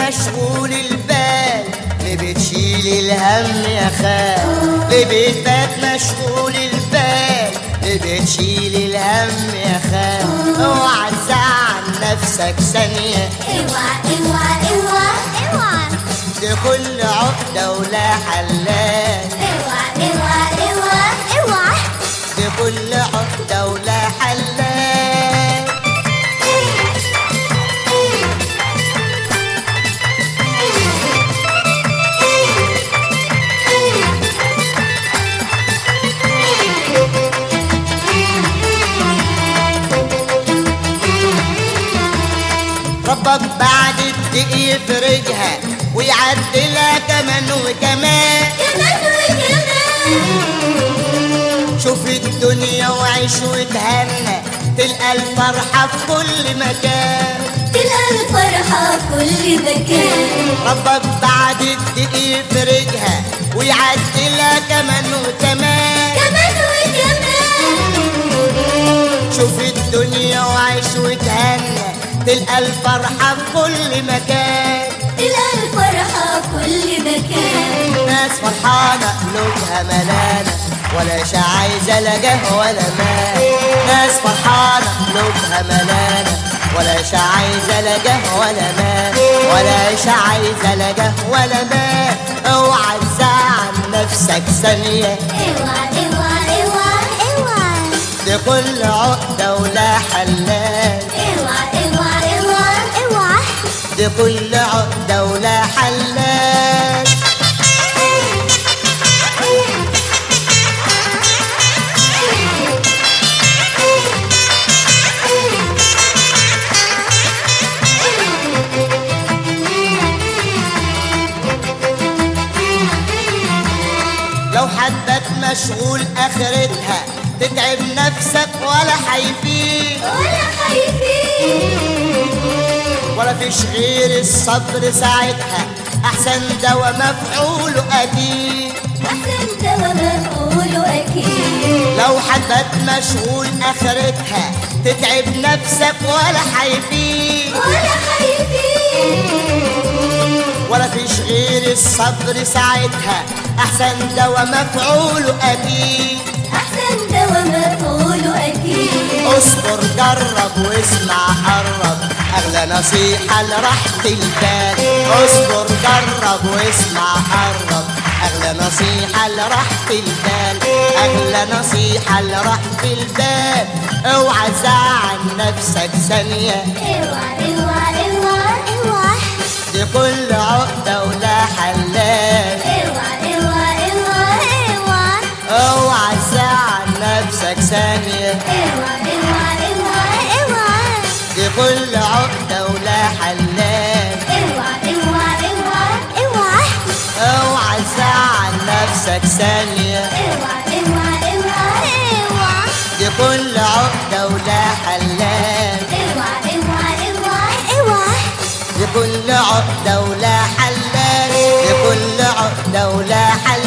مشغول البال ليه بتشيل الهم يا خال ليه بيتك مشغول البال ليه بتشيل الهم يا خال اوعى تزعل نفسك ثانية اوعى اوعى اوعى اوعى لكل عقدة ولا حلال اوعى اوعى اوعى اوعى لكل عقدة ولا حلال ربك بعد الدق يفرجها ويعدلها كمان وكمان كمان وكمان شوف الدنيا وعيش وتهنى تلقى الفرحة في كل مكان تلقى الفرحة في كل مكان ربك بعد الدق يفرجها ويعدلها كمان وكمان كمان وكمان شوف الدنيا وعيش وتهنى تلقى الفرحة في كل مكان تلقى الفرحة في كل مكان ناس فرحانة قلوبها ملانة ولاش عايزة لا جه ولا مال ناس فرحانة قلوبها ملانة ولاش عايزة لا جه ولا مال ولاش عايزة لا جه ولا مال اوعى تزعل نفسك ثانية اوعى اوعى اوعى اوعى لكل عقدة ولا حلال اوعى اوعى اوعى اوعى لكل عقدة ولا حلال لو حدك مشغول اخرتها تتعب نفسك ولا حيفيد ولا خايفين ولا فيش غير الصبر ساعتها احسن دوا مفعوله اكيد احسن دوا مفعوله اكيد لو حدك مشغول اخرتها تتعب نفسك ولا حيفيد ولا خايفين ولا فيش غير الصبر ساعتها احسن دوا مفعوله اكيد احسن دوا مفعوله اكيد اصبر جرب واسمع قرب اغلى نصيحة لراحة البال اصبر جرب واسمع قرب اغلى نصيحة لراحة البال اغلى نصيحة لراحة البال اوعى تزعل نفسك ثانية اوعى اوعى اوعى اوعى لكل عقدة ولا حلال اوعى اوعى اوعى اوعى اوعى تزعل نفسك ثانية اوعى اوعى اوعى اوعى لكل عقدة ولا حلال اوعى اوعى اوعى اوعى اوعى تزعل نفسك ثانية اوعى اوعى اوعى اوعى لكل عقدة ولا حلال اوعى اوعى اوعى اوعى لكل عقدة ولا حلال لكل عقدة ولا حلال